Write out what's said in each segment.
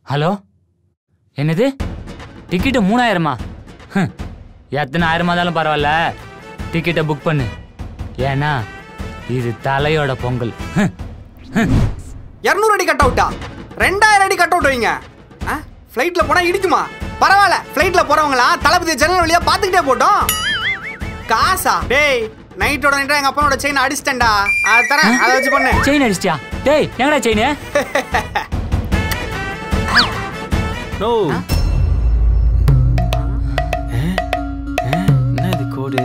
Hello என்னது ticket மூணாயிரமா ஹம், எத்தனை ஆயிரமா இருந்தாலும் பரவாயில்ல டிக்கெட்டை புக் பண்ணு ஏன்னா இது தலையோட பொங்கல் ஹம், ஹம். இரநூறு அடி கட் அவுட்டா ரெண்டாயிரம் அடி கட் அவுட் வைங்க ஃப்ளைட்டில் போனால் இடிக்குமா பரவாயில்ல ஃப்ளைட்டில் போகிறவங்களாம் தளபதி ஜன்னல் வழியா பார்த்துக்கிட்டே போட்டோம் காசா டேய் நைட்டோட நைட்டா எங்கள் அப்பனோட செயின் அடிச்சிட்டேன்டா அதை தரேன் அதை வச்சு பண்ணு செயின் அடிச்சிட்டியா டேய் எங்கடா செயின் நோ என்ன இது கோடு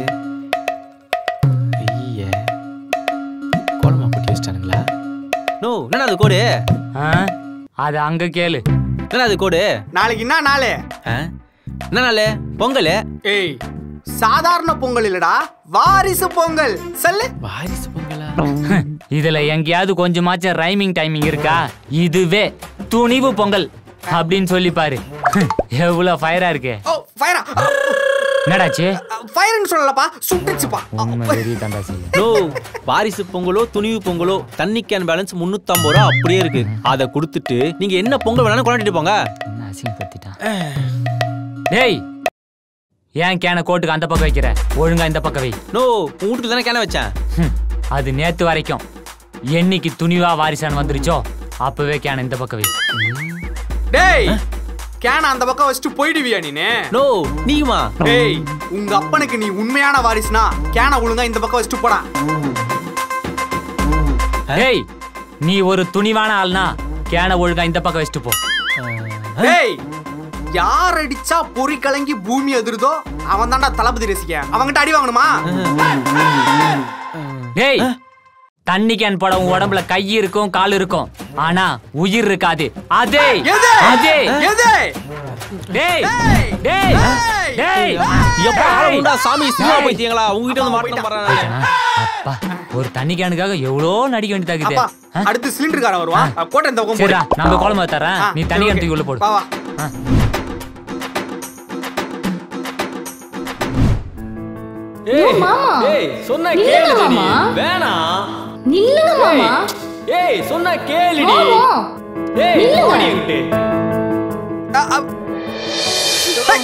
ஐய கோலமா குட்டி வச்சிட்டானுங்களா நோ என்னடா அது கோடு அது அங்க கேளு என்னடா அது கோடு நாளைக்கு என்ன நாள் ஆ? என்ன நாள் பொங்கல் ஏய் சாதாரண பொங்கல் இல்லடா வாரிசு பொங்கல் சொல்லு வாரிசு பொங்கலா இதுல எங்கேயாவது கொஞ்சமாச்சும் ரைமிங் டைமிங் இருக்கா இதுவே துணிவு பொங்கல் அப்படின்னு சொல்லி பாரு எவ்வளவு ஃபயரா இருக்கு ஓ ஃபயரா என்னடாச்சு ஃபயர்னு சொல்லலப்பா சுட்டுச்சுப்பா உண்மை வெறி தாண்டா செய்யும் நோ வாரிசு பொங்கலோ துணிவு பொங்கலோ தண்ணி கேன் பேலன்ஸ் முன்னூத்தம்பது ரூபா அப்படியே இருக்கு அதை கொடுத்துட்டு நீங்க என்ன பொங்கல் வேணாலும் கொண்டாடிட்டு போங்க என்ன அசிங்கப்படுத்திட்டான் டேய் ஏன் கேனை கோட்டுக்கு அந்த பக்கம் வைக்கிற ஒழுங்கா இந்த பக்கம் வை நோ உன் வீட்டுக்கு தானே கேன வச்சேன் ஹம், அது நேத்து வரைக்கும் என்னைக்கு துணிவா வாரிசான் வந்துருச்சோ அப்பவே கேனை இந்த பக்கம் வை டேய் கேன அந்த பக்கம் வச்சுட்டு போயிடுவியா நீனு நோ நீயுமா டேய் உங்க அப்பனுக்கு நீ உண்மையான வாரிசுனா கேன ஒழுங்கா இந்த பக்கம் வச்சுட்டு போடா டேய் நீ ஒரு துணிவான ஆள்னா கேனை ஒழுங்கா இந்த பக்கம் வச்சுட்டு போ டேய் யார் அடிச்சா பொறி கலங்கி பூமி அதிருதோ அவன் தான்டா தளபதி ரசிக்க அவன்கிட்ட அடி வாங்கணுமா டேய் தண்ணி கேன் போட உன் உடம்புல கை இருக்கும் கால் இருக்கும் ஆனா உயிர் இருக்காது அதே எது அதே எது டேய் டேய்! டேய் டேய்! டேய் எப்ப டேய்! உண்டா சாமி சினிமா டேய்! போயிட்டீங்களா உங்ககிட்ட வந்து மாட்டணும் பாரு அப்பா ஒரு தண்ணி கேனுக்காக எவ்வளோ நடிக்க வேண்டியதாக்குது அப்பா அடுத்து சிலிண்டர்காரன் வருவான் கோட்டை இந்த பக்கம் போடு சரிடா நம்ம குழம்பு தரேன் ஆ, நீ சரி, தண்ணி okay. கேனுக்கு உள்ள போடு வா வா ஆ. ஏய் மாமா. ஏய் சொன்னா இல்ல கேளுடி மாமா. வேணாம் நில்லுங்க மாமா ஏய் சொன்னா கேளுடி மாமா ஏய் நில்லுங்க. ஓடி என்கிட்ட அ, அ. டேய்.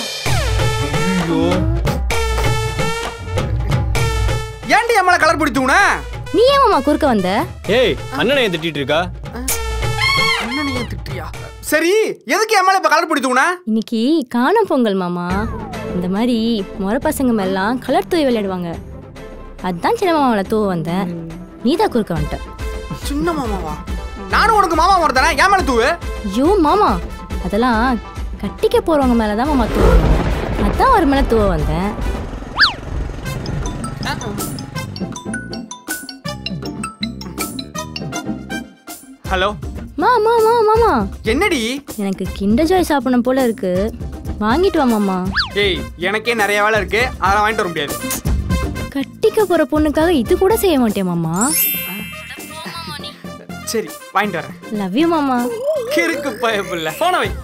ஏன்டி என் மேல கலர் பிடித்துன நீ ஏன் மாமா குறுக்க வந்த ஏய் அண்ணனை ஏன் திட்டிட்டு இருக்கா அண்ணனை ஏன் திட்டுறியா சரி எதுக்கு என் மேல இப்ப கலர் பிடித்துன இன்னைக்கு காணும் பொங்கல் மாமா இந்த மாதிரி முறை பசங்க மேலாம் கலர் தூவி விளையாடுவாங்க அதான் சின்ன மாமாவில் தூவ வந்தேன் நீ தான் குறுக்க வந்துட்ட சின்ன மாமாவா நானும் உனக்கு மாமா ஒருத்தனே என் மேல தூவு ஐயோ மாமா அதெல்லாம் கட்டிக்க போறவங்க மேல தான் மாமா தூவுவாங்க அதான் ஒரு மேல தூவ வந்தேன் ஹலோ மாமா மாமா மாமா என்னடி எனக்கு கிண்டர் ஜாய் சாப்பிடணும் போல இருக்கு வாங்கிட்டு வா மாமா ஏய் எனக்கே நிறைய வேலை இருக்கு அதெல்லாம் வாங்கிட்டு வர முடியாது கட்டிக்க போற பொண்ணுக்காக இது கூட செய்ய மாட்டேன் மாமா சரி வாங்கிட்டு வரேன் லவ் யூ மாமா கிறுக்கு பயப்புள்ள போன வை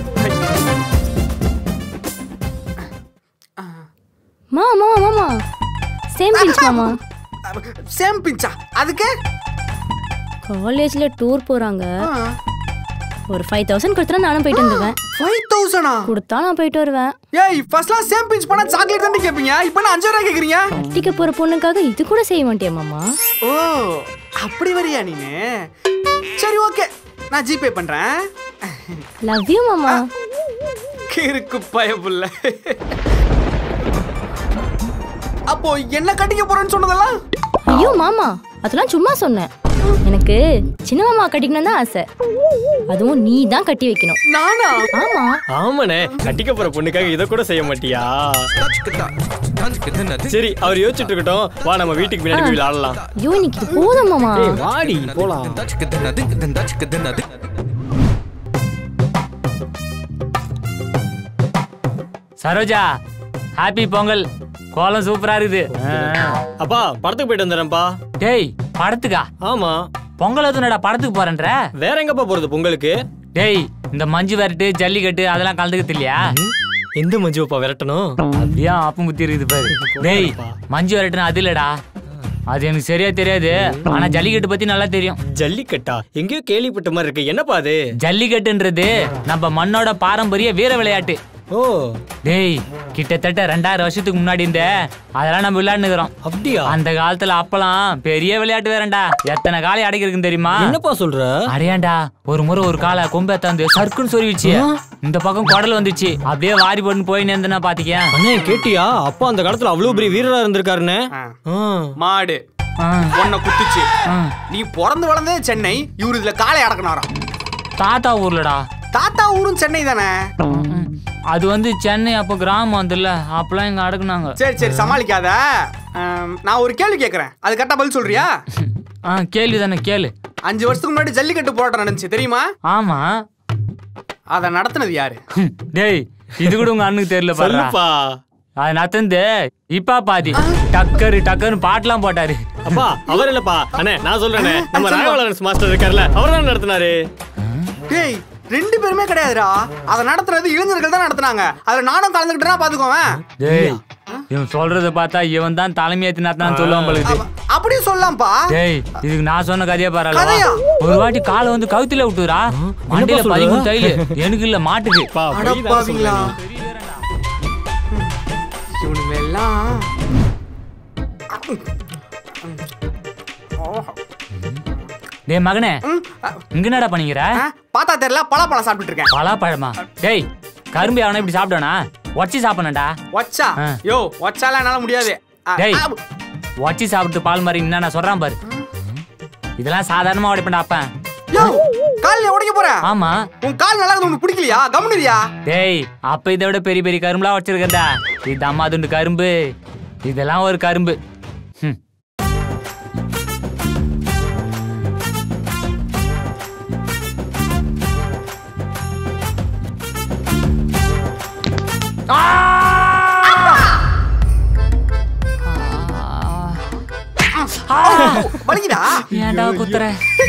மாமா மாமா சேம் பிஞ்ச் மாமா சேம் பிஞ்சா அதுக்கு காலேஜ்ல டூர் போறாங்க ஒரு ஃபைவ் தௌசண்ட் கொடுத்தா நானும் போயிட்டு வந்துடுவேன் ஃபைவ் தௌசண்டா கொடுத்தா நான் போயிட்டு வருவேன் ஏய் ஃபர்ஸ்ட்லாம் சேம் பிஞ்ச் பண்ணா சாக்லேட் தானே கேட்பீங்க இப்போ நான் அஞ்சாயிரம் கேட்குறீங்க கட்டிக்க போற பொண்ணுக்காக இது கூட செய்ய மாட்டேன் மாமா ஓ அப்படி வரியா நீனு சரி ஓகே நான் ஜிபே பண்றேன் லவ் யூ மாமா கிறுக்கு பயப்புள்ள அப்போ என்ன கட்டிக்க போறேன்னு சொன்னதெல்லாம் ஐயோ மாமா அதெல்லாம் சும்மா சொன்னேன் எனக்கு சின்ன மாமா கட்டிக்கணும் தான் ஆசை அதுவும் நீ தான் கட்டி வைக்கணும் நானா ஆமா ஆமாண்ணே கட்டிக்க போற பொண்ணுக்காக இதை கூட செய்ய மாட்டியா சரி அவர் யோசிச்சுட்டு இருக்கட்டும் வா நம்ம வீட்டுக்கு பின்னாடி போய் விளையாடலாம் ஐயோ இன்னைக்கு இது போதும் மாமா ஏய் வாடி போலாம் சரோஜா ஹாப்பி பொங்கல் கோலம் சூப்பரா இருக்குது ஆ. அப்பா படத்துக்கு போயிட்டு வந்துடுறேன்ப்பா டேய் படத்துக்கா ஆமா பொங்கல் எதுனடா படத்துக்கு போறேன்ற வேற எங்கப்பா போறது பொங்கலுக்கு டேய் இந்த மஞ்சு விரட்டு ஜல்லிக்கட்டு அதெல்லாம் கலந்துக்கிறது இல்லையா எந்த மஞ்சுவப்பா விரட்டணும் அப்படியே ஆப்பு முத்தி இருக்குது பாரு டேய் மஞ்சு விரட்டுனா அது இல்லடா அது எனக்கு சரியா தெரியாது ஆனா ஜல்லிக்கட்டு பத்தி நல்லா தெரியும் ஜல்லிக்கட்டா எங்கேயோ கேள்விப்பட்ட மாதிரி இருக்கு என்னப்பா அது ஜல்லிக்கட்டுன்றது நம்ம மண்ணோட பாரம்பரிய வீர விளையாட்டு ஓ டேய் கிட்டத்தட்ட ரெண்டாயிரம் வருஷத்துக்கு முன்னாடி இந்த அதெல்லாம் நம்ம விளையாண்டுக்கிறோம் அப்படியா அந்த காலத்துல அப்பலாம் பெரிய விளையாட்டு வேறண்டா எத்தனை காலை அடைக்கிறதுன்னு தெரியுமா என்னப்பா சொல்ற அடையாண்டா ஒரு முறை ஒரு காலை கொம்பை தந்து சர்க்குன்னு சொருவிச்சு இந்த பக்கம் குடல் வந்துச்சு அப்படியே வாரி போட்டு போய் நேர்ந்தனா பாத்திக்கேன் அண்ணே கேட்டியா அப்பா அந்த காலத்துல அவ்வளவு பெரிய வீரரா இருந்திருக்காருன்னு ஆ. ஆ. மாடு ஆ, உன்னை குத்துச்சு ஆ. நீ பிறந்து வளர்ந்தே சென்னை இவரு இதுல காலை அடக்கினாராம் தாத்தா ஊர்லடா தாத்தா ஊரும் சென்னை தானே ம். அது வந்து சென்னை அப்போ கிராமம் வந்துல்ல அப்பெல்லாம் இங்க அடக்குனாங்க சரி சரி சமாளிக்காத ஆம், நான் ஒரு கேள்வி கேட்கறேன் அது கரெக்டா பதில் சொல்றியா ஆ கேள்வி தானே கேளு அஞ்சு வருஷத்துக்கு முன்னாடி ஜல்லிக்கட்டு போராட்டம் நடந்துச்சு தெரியுமா ஆமா அதை நடத்துனது யாரு ஹம், டேய் இது கூட உங்க அண்ணுக்கு தெரியல பாரு சொல்லுப்பா அது நத்தந்து இப்பா பாதி டக்கரு டக்கர்னு பாட்டுலாம் போட்டாரு அப்பா அவர் இல்லப்பா அண்ணே நான் சொல்றேனே நம்ம ராகவலரன்ஸ் மாஸ்டர் இருக்கார்ல அவர் தான் நடத்தினாரு டேய் ரெண்டு பேருமே கிடையாதுடா அதை நடத்துறது இளைஞர்கள் தான் நடத்துனாங்க அதுல நானும் கலந்துக்கிட்டேன்னா பாத்துக்கோவேன் டேய் இவன் சொல்றத பார்த்தா இவன் தான் தலைமையேத்து நடத்தான் சொல்லுவான் பழுது அப்படியும் சொல்லலாம்ப்பா டேய் இதுக்கு நான் சொன்ன கதையே கதையா? பரவாயில்ல ஒரு வாட்டி காலை வந்து கவுத்தில விட்டுறா மண்டையில சொல்ற? பதிமூணு தையல் எனக்கு இல்ல மாட்டுக்கு பா அடப்பாவீங்களா இவனுங்க எல்லாம் டேய் மகனே ம், அ, இங்க என்னடா பண்ணிக்கிற ஆ, பார்த்தா தெரியல பலாப்பழம் சாப்பிட்டுட்டு இருக்கேன் பலாப்பழமா டேய் கரும்பு அவனை இப்படி சாப்பிடானா உடச்சி சாப்பிடணும்டா ஒச்சா ஆ. யோ ஒச்சாலாம் என்னால முடியாது ஆ, டேய் ஆ, உடச்சி சாப்பிட்டு பால் மாதிரி என்ன நான் சொல்றான் பாரு இதெல்லாம் சாதாரணமா உடைப்பேன்டா அப்பன் யோ கால் உடைக்க போற ஆமா உன் கால் நல்லா இருக்குது உனக்கு பிடிக்கலையா கம்முனியா டேய் அப்ப இதை விட பெரிய பெரிய கரும்புலாம் வச்சிருக்கேன்டா இது அம்மா துண்டு கரும்பு இதெல்லாம் ஒரு கரும்பு ஹம். வலிக்குதா ஏன்டா குத்துற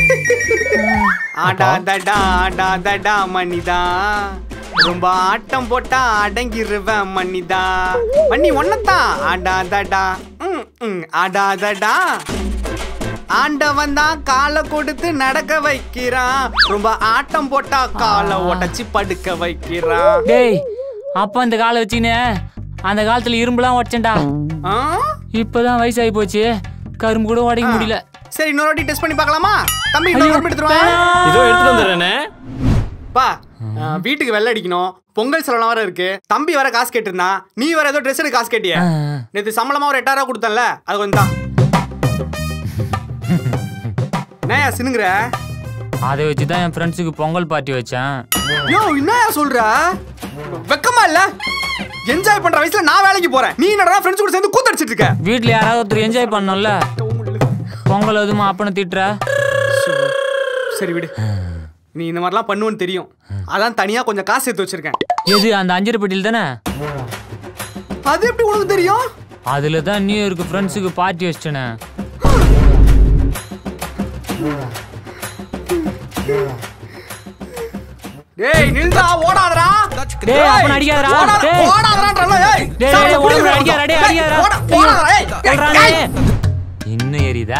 ஆடாதடா ஆடாதடா மணிதா ரொம்ப ஆட்டம் போட்டா அடங்கிருவேன் மணிதா மணி ஒன்னதான் ஆடாதடா ம், ம், ஆடாதடா ஆண்டவன் தான் காலை கொடுத்து நடக்க வைக்கிறான் ரொம்ப ஆட்டம் போட்டா காலை உடைச்சு படுக்க வைக்கிறான் டேய் அப்ப அந்த காலை வச்சுக்கினே அந்த காலத்துல இரும்புலாம் உடச்சேன்டா ஆ? இப்பதான் வயசாகி போச்சு கரும்பு கூட உடைக்க முடியல சரி இன்னொரு வாட்டி டெஸ்ட் பண்ணி பார்க்கலாமா தம்பி இன்னொரு கரும்பு எடுத்துருவான் இதோ எடுத்துட்டு வந்துடுறேனே பா ஆ, வீட்டுக்கு வெள்ளை அடிக்கணும் பொங்கல் செலவுலாம் வேற இருக்கு தம்பி வேற காசு கேட்டிருந்தான் நீ வேற ஏதோ ட்ரெஸ் எடுக்க காசு கேட்டிய ஆ. நேத்து சம்பளமா ஒரு எட்டாயிரம் ரூபா கொடுத்தேன்ல அது கொஞ்சம் தான் என்னயா சினுங்கிற அதை வச்சு தான் என் ஃப்ரெண்ட்ஸுக்கு பொங்கல் பார்ட்டி வச்சேன் யோ என்னயா சொல்ற வெக்கமா இல்ல என்ஜாய் பண்ற வயசுல நான் வேலைக்கு போறேன் நீ என்னடா ஃப்ரெண்ட்ஸ் கூட சேர்ந்து கூத்தடிச்சிட்டு இருக்க வீட்டில் யாராவது ஒருத்தர் என்ஜாய் பண்ணோம்ல பொங்கல் எதுவும் அப்பனை திட்டுற சரி விடு நீ இந்த மாதிரிலாம் பண்ணுவேன்னு தெரியும் அதான் தனியா கொஞ்சம் காசு சேர்த்து வச்சிருக்கேன் எது அந்த அஞ்சரை பெட்டியில் தானே அது எப்படி உனக்கு தெரியும் அதுல தான் நியூ இயருக்கு ஃப்ரெண்ட்ஸுக்கு பார்ட்டி வச்சிட்டேனே டேய் நில்றா ஓடாதடா டேய், அப்ப அடிக்காதடா. ஓடாத- டேய். ஓடாதடான்றல, ஏய். டேய், சாப்பிட டேய், குடிக்க ஓடாத, வேண்டாம். அடிக்காதடா, டேய், டேய், அடிக்காதடா. ஓட- ஓடாதடா, ஏய். ஏய், சொல்றானே. ஏய். இன்னும் எரியுதா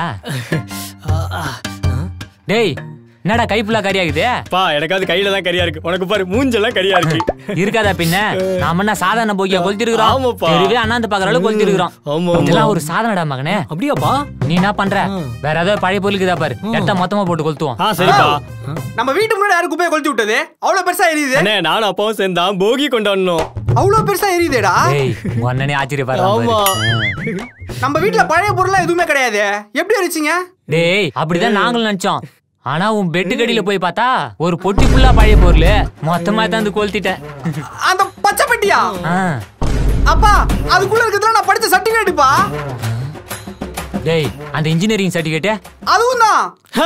டேய் என்னடா கை ஃபுல்லா கறியாகுது பா எனக்காவது கையில தான் கரியா இருக்கு உனக்கு பாரு மூஞ்செல்லாம் கரியா இருக்கு இருக்காதா பின்ன நாம என்ன சாதாரண போக்கியா கொளுத்திருக்கிறோம் ஆமாப்பா. தெருவே அண்ணாந்து பாக்குற அளவுக்கு கொளுத்திருக்கிறோம் ஆமா, ஆமா. இதெல்லாம் ஒரு சாதனடா மகனே அப்படியாப்பா நீ என்ன பண்ற வேற ஏதாவது பழைய பொருளுக்குதா பாரு எட்ட மொத்தமா போட்டு கொளுத்துவோம் ஆ சரிப்பா நம்ம வீட்டு முன்னாடி யாரும் குப்பையை கொளுத்தி விட்டது அவ்வளவு பெருசா எரியுது அண்ணே நானும் அப்பாவும் சேர்ந்தா போகி கொண்டாடணும் அவ்வளவு பெருசா எரியுதேடா டேய் உடனே ஆச்சரியப்படுறான் ஆமா பாரு. நம்ம வீட்ல பழைய பொருள்லாம் எதுவுமே கிடையாது எப்படி எரிச்சிங்க டேய் அப்படிதான் நாங்களும் நினைச்சோம் ஆனா உன் பெட்டு கடியில போய் பார்த்தா ஒரு பொட்டி ஃபுல்லா பழைய பொருள் மொத்தமா தான் வந்து கொளுத்திட்டேன் அந்த பச்சை பெட்டியா ஆ. அப்பா அதுக்குள்ள இருக்கிறதுல நான் படிச்ச சர்டிபிகேட்டுப்பா டேய் அந்த இன்ஜினியரிங் சர்டிபிகேட் அதுவும் தான்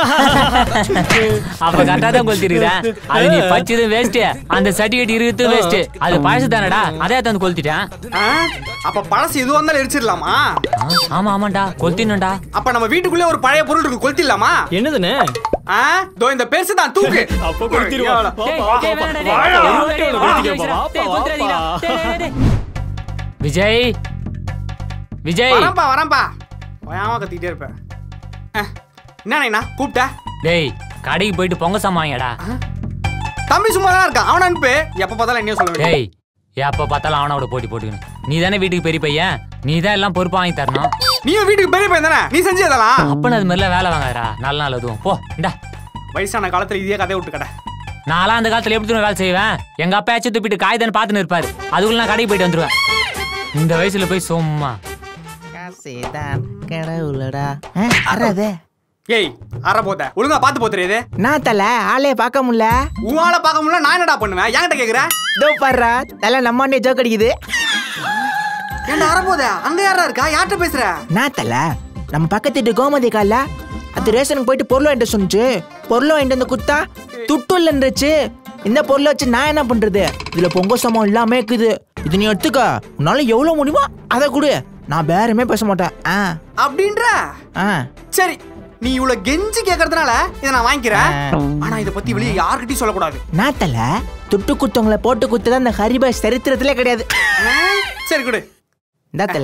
அப்ப கரெக்டா தான் கொளுத்திருக்கிறேன் அது நீ படிச்சது வேஸ்ட் அந்த சர்டிபிகேட் இருக்குது வேஸ்ட் அது பழசு தானடா அதே தந்து கொளுத்திட்டேன் அப்ப பழசு எதுவும் வந்தாலும் எரிச்சிடலாமா ஆ, ஆமா ஆமாண்டா கொளுத்தினடா அப்ப நம்ம வீட்டுக்குள்ளே ஒரு பழைய பொருள் இருக்கு கொளுத்திடலாமா என்னதுண்ணே ஆ தோ இந்த பெருசு தான் தூக்கு அப்ப கொடுத்துருவா டேய், டேய், வேணாம்டா, டேய். ஒரு வாட்டி ஒரு வாட்டி வச்சுடா. டேய், கொளுத்துறாதீங்கடா. டேய், டேய், டேய். விஜய் விஜய் வரேன்ப்பா வரேன்ப்பா ஓயாம கத்திக்கிட்டே இருப்பேன் அஹ், என்ன நைனா கூப்பிட்ட டேய் கடைக்கு போயிட்டு பொங்க சாமாங்கடா தம்பி சும்மா தான் இருக்கான் அவனை அனுப்பு எப்ப பார்த்தாலும் என்னையும் சொல்ல வேண்டிய டேய் எப்ப பார்த்தாலும் அவனோட போட்டி போட்டுக்கணும் நீ தானே வீட்டுக்கு பெரிய பையன் நீ தான் எல்லாம் பொறுப்பா வாங்கி தரணும் நீயும் வீட்டுக்கு பெரிய பையன் தானே நீ செஞ்சு அதெல்லாம் அப்பன்னு அது மாதிரிலாம் வேலை வாங்காதடா நல்ல நாள் அதுவும் போ இந்தா வயசான காலத்துல இதே கதையை விட்டு கடை நான்லாம் அந்த காலத்துல எப்படி தெரியுமா வேலை செய்வேன் எங்க அப்பா ஏச்சு துப்பிட்டு காய்தான் பார்த்துன்னு இருப்பாரு அதுக்குள்ள நான் கடைக்கு போயிட்டு வந்துருவேன் இந்த வயசுல போய் சும்மா காசேதான் கடவுளடா அறது ஏய் அற போத ஒழுங்கா பார்த்து போ தெரியுது நான் தல ஆளே பார்க்க முடியல உன் பார்க்க முடியல நான் என்னடா பண்ணுவேன் என்கிட்ட கேக்குற இதோ பாடுறா தல நம்மாண்டே ஜோக் அடிக்குது என்ன அற போத அங்க யாரா இருக்கா யார்கிட்ட பேசுற நான் தல நம்ம பக்கத்து வீட்டு கோமதி கால அது ரேஷனுக்கு போயிட்டு பொருள் வாங்கிட்டு சொன்னிச்சு பொருள் வாங்கிட்டு வந்து குத்தா துட்டு இல்லைன்றுச்சு இந்த பொருளை வச்சு நான் என்ன பண்றது இதுல பொங்க சமம் எல்லாமே இருக்குது இது நீ எடுத்துக்க உன்னால எவ்வளவு முடியுமோ அதை கொடு நான் பேருமே பேச மாட்டேன் ஆ அப்படின்ற ஆ சரி நீ இவ்வளவு கெஞ்சி கேக்குறதுனால இதை நான் வாங்கிக்கிறேன் ஆனா இத பத்தி வெளியே யார்கிட்டயும் சொல்லக்கூடாது நான் தல துட்டு குத்தவங்களை போட்டு குத்துதான் அந்த ஹரிபாய் சரித்திரத்திலே கிடையாது ஆ, சரி கொடு இந்த தல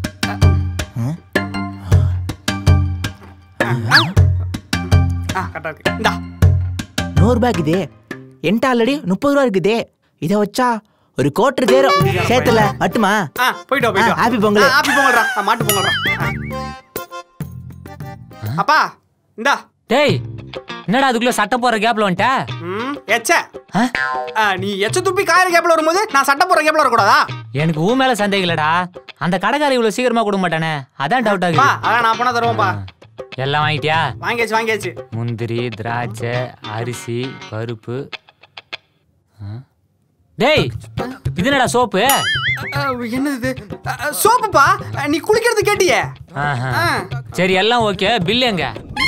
ஆ கரெக்டா இருக்கு இந்தா நூறு ரூபாய் இருக்குது என்கிட்ட ஆல்ரெடி முப்பது ரூபா இருக்குது இதை வச்சா ஒரு கோட்டு தேரும் சேத்துல மட்டுமா ஆ போயிட்டு வா போயிட்டு ஆ, happy பொங்கல். ஹாப்பி பொங்கல்ரா ஆ, மாட்டு பொங்கல்ரா ஆ. அப்பா இந்தா டேய் என்னடா அதுக்குள்ள சட்டை போற கேப்ல வந்துட்ட ம் எச்ச ஆ? ஆ, நீ எச்ச துப்பி காயிற கேப்ல வரும்போது நான் சட்டை போடுற கேப்ல வரக்கூடாதா எனக்கு ஊ மேல சந்தேகம் இல்லடா அந்த கடைக்காரர் இவ்வளவு சீக்கிரமா கொடுக்க மாட்டானே அதான் டவுட் பா ஆகுது அதான் நான் போனா தருவேன்ப்பா எல்லாம் வாங்கிட்டியா வாங்கியாச்சு வாங்கியாச்சு முந்திரி திராட்சை அரிசி பருப்பு ஆ? டேய் இது என்னடா சோப்பு ஆ, என்னது இது ஆ, ஆ, சோப்புப்பா ஆ, நீ குளிக்கிறது கேட்டியே ஆஹா. ஆ. சரி எல்லாம் ஓகே பில் எங்க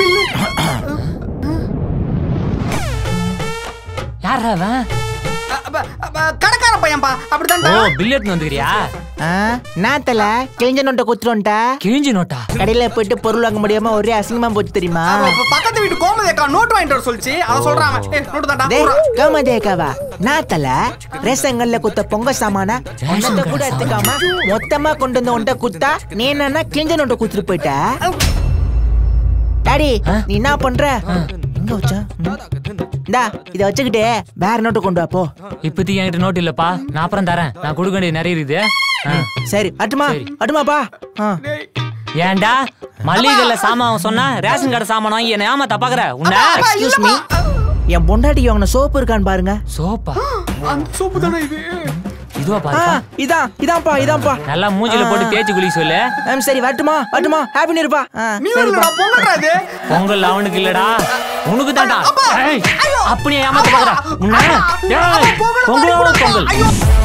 யாரா அவன் ஆ, அப்ப, அப்ப, கடைக்கார பையன்பா ஓ அப்படித்தான் பில் எடுத்து வந்துக்கிறியா ஆ, நான் தல கிழிஞ்ச நோட்டை குத்துட்டோன்ட்டா கிழிஞ்சி நோட்டா கடையில போயிட்டு பொருள் வாங்க முடியாம ஒரே அசிங்கமா போச்சு தெரியுமா பக்கத்து வீட்டு கோமதி அக்கா நோட்டு வாங்கிட்டு வர சொல்லிச்சு அத சொல்றான் அவன். ஏய், நோட்டு தாண்டா டேய் ஊரா. கோமதேக்காவா நான் தல ரேஷங்கல்ல குத்த பொங்க சாமான ஒன்னத்தை கூட எடுத்துக்காம மொத்தமா கொண்டு வந்து உன்ட்ட குத்தா நீ என்னன்னா கிழிஞ்ச நோட்டை குத்துட்டு போயிட்ட டாடி நீ என்ன பண்ற எங்க வச்சா ம். இந்தா இத வச்சுக்கிட்டு வேற நோட்டு கொண்டு வா போ இப்போதைக்கு என்கிட்ட நோட் இல்லப்பா நான் அப்புறம் தரேன் நான் கொடுக்க வேண்டியது நிறைய இருக்குது ஆ. சரி அட்டுமா சரி. அட்டுமாப்பா ஆ. ஏன்டா மல்லிகைல சாமான் சொன்னா ரேஷன் கடை சாமான் வாங்கி என்ன ஏமாத்த பாக்குற உன்ன எக்ஸ்கியூஸ் மீ என் பொண்டாட்டி வாங்கின சோப்பு இருக்கான்னு பாருங்க சோப்பா அந்த சோப்பு தானே இது இதுவா ஆ, பாருப்பா இதான் இதான்ப்பா இதான்ப்பா நல்லா மூஞ்சில போட்டு தேய்ச்சி குளிக்க சொல்லு ஆம், சரி வரட்டுமா வரட்டுமா ஹாப்பி நியூ இருப்பா நீ வரலடா பொங்கல்ரா இது பொங்கல் அவனுக்கு இல்லடா உனக்கு தான்டா ஏய், அப்படியே ஏமாத்த பாக்குற உன்ன ஏய், பொங்கலோட பொங்கல்